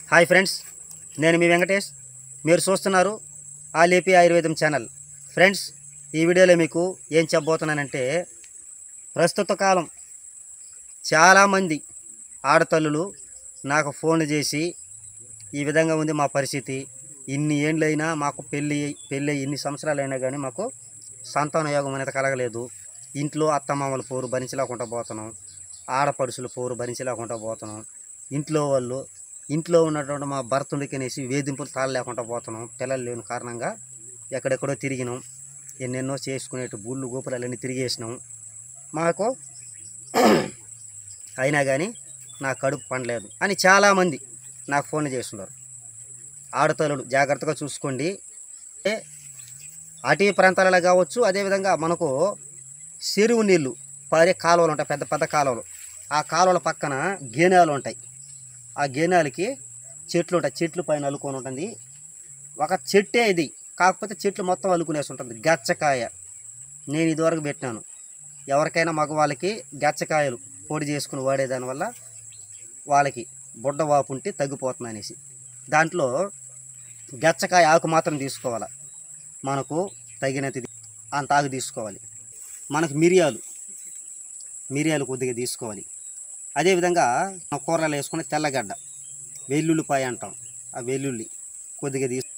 hi friends నేను మీ వెంకటేష్ మీరు చూస్తున్నారు ఆ లేపి ఆయుర్వేదం ఛానల్ ఫ్రెండ్స్ ఈ వీడియోలో మీకు ఏం చెప్పబోతున్నానంటే ప్రస్తుత కాలం చాలామంది ఆడతల్లులు నాకు ఫోన్ చేసి ఈ విధంగా ఉంది మా పరిస్థితి ఇన్ని ఏండ్లైనా మాకు పెళ్ళి పెళ్ళి ఇన్ని సంవత్సరాలైనా కానీ మాకు సంతాన యోగం అనేది కలగలేదు ఇంట్లో అత్తమామల పోరు భరించలేకుండా పోతున్నాం ఆడపడుచుల పోరు భరించలేకుండా పోతున్నాం ఇంట్లో వాళ్ళు ఇంట్లో ఉన్నటువంటి మా భర్తుండికనేసి వేధింపులు తాళలేకుండా పోతున్నాం పిల్లలు లేని కారణంగా ఎక్కడెక్కడో తిరిగినాం ఎన్నెన్నో చేసుకునేటు గుళ్ళు గోపురాలన్నీ తిరిగేసినాం మాకు అయినా కానీ నా కడుపు పండలేదు అని చాలామంది నాకు ఫోన్ చేస్తున్నారు ఆడతలుడు జాగ్రత్తగా చూసుకోండి ఏ అటవీ ప్రాంతాలలో కావచ్చు అదేవిధంగా మనకు చెరువు నీళ్ళు పారే కాలువలు ఉంటాయి పెద్ద పెద్ద కాలువలు ఆ కాలువల పక్కన గేనాలు ఉంటాయి ఆ గేనాలకి చెట్లు ఉంటాయి చెట్లు పైన అల్లుకొని ఉంటుంది ఒక చెట్టే ఇది కాకపోతే చెట్లు మొత్తం అల్లుకునేసి ఉంటుంది గచ్చకాయ నేను ఇదివరకు పెట్టినాను ఎవరికైనా మగవాళ్ళకి గచ్చకాయలు పొడి చేసుకుని వాడేదానివల్ల వాళ్ళకి బుడ్డ వాపు ఉంటే తగ్గిపోతుంది అనేసి దాంట్లో గచ్చకాయ ఆకు మాత్రం తీసుకోవాలి మనకు తగినంత అంత ఆకు తీసుకోవాలి మనకు మిరియాలు మిరియాలు కొద్దిగా తీసుకోవాలి అదేవిధంగా మన కూరలు వేసుకునే తెల్లగడ్డ వెల్లుల్లిపాయ అంటాం ఆ వెల్లుల్లి కొద్దిగా తీసు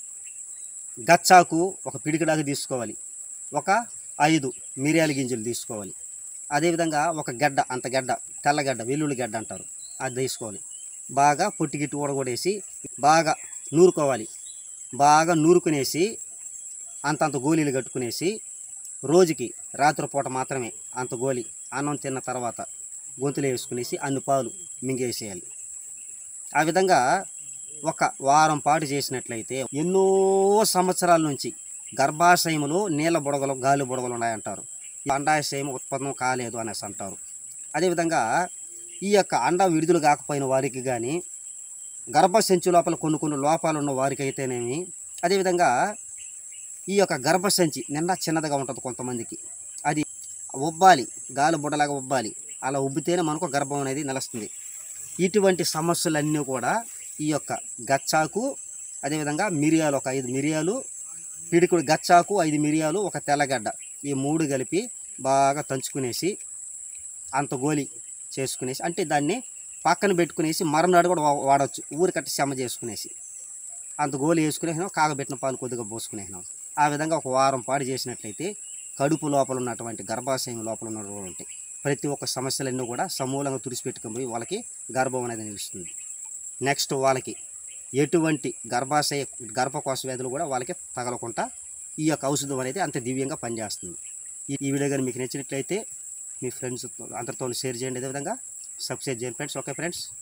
గచ్చాకు ఒక పిడికిడాకు తీసుకోవాలి ఒక ఐదు మిరియాల గింజలు తీసుకోవాలి అదేవిధంగా ఒక గడ్డ అంత గడ్డ తెల్లగడ్డ వెల్లుల్లి గడ్డ అంటారు అది తీసుకోవాలి బాగా పొట్టి గిట్టి ఊడగొడేసి బాగా నూరుకోవాలి బాగా నూరుకునేసి అంతంత గోళీలు కట్టుకునేసి రోజుకి రాత్రిపూట మాత్రమే అంత గోలి అన్నం తిన్న తర్వాత గొంతులో వేసుకునేసి అన్ని పాలు మింగేసేయాలి ఆ విధంగా ఒక వారం పాటు చేసినట్లయితే ఎన్నో సంవత్సరాల నుంచి గర్భాశయములో నీళ్ళ బుడగలు గాలి బుడగలు ఉన్నాయంటారు ఈ అండాశయం ఉత్పన్నం కాలేదు అనేసి అంటారు అదేవిధంగా ఈ యొక్క అండ విడుదల కాకపోయిన వారికి కానీ గర్భసంచి లోపల కొన్ని కొన్ని లోపాలు ఉన్న వారికి అయితేనేమి అదేవిధంగా ఈ యొక్క గర్భసంచి నిండా చిన్నదిగా ఉంటుంది కొంతమందికి అది ఉబ్బాలి గాలి బుడలాగా ఉబ్బాలి అలా ఉబ్బితేనే మనకు గర్భం అనేది నిలుస్తుంది ఇటువంటి సమస్యలన్నీ కూడా ఈ యొక్క గచ్చాకు అదేవిధంగా మిరియాలు ఒక ఐదు మిరియాలు పిడికుడు గచ్చాకు ఐదు మిరియాలు ఒక తెల్లగడ్డ ఈ మూడు కలిపి బాగా తంచుకునేసి అంత గోలి చేసుకునేసి అంటే దాన్ని పక్కన పెట్టుకునేసి మరునాడు కూడా వా- వాడవచ్చు ఊరికట్ట శమ చేసుకునేసి అంత గోలి వేసుకునేసినాం కాగబెట్టిన పాలు కొద్దిగా పోసుకునేసినాం ఆ విధంగా ఒక వారం పాడు చేసినట్లయితే కడుపు లోపల ఉన్నటువంటి గర్భాశయం లోపల ఉన్నటువంటి ప్రతి ఒక్క సమస్యలన్నీ కూడా సమూలంగా తుడిచిపెట్టుకుని పోయి వాళ్ళకి గర్భం అనేది నిలుస్తుంది నెక్స్ట్ వాళ్ళకి ఎటువంటి గర్భాశయ గర్భకోశ వ్యాధులు కూడా వాళ్ళకి తగలకుండా ఈ యొక్క ఔషధం అనేది అంత దివ్యంగా పనిచేస్తుంది ఈ ఈ వీడియో కానీ మీకు నచ్చినట్లయితే మీ ఫ్రెండ్స్ అందరితో షేర్ చేయండి అదేవిధంగా సబ్స్క్రైబ్ చేయండి ఫ్రెండ్స్ ఓకే ఫ్రెండ్స్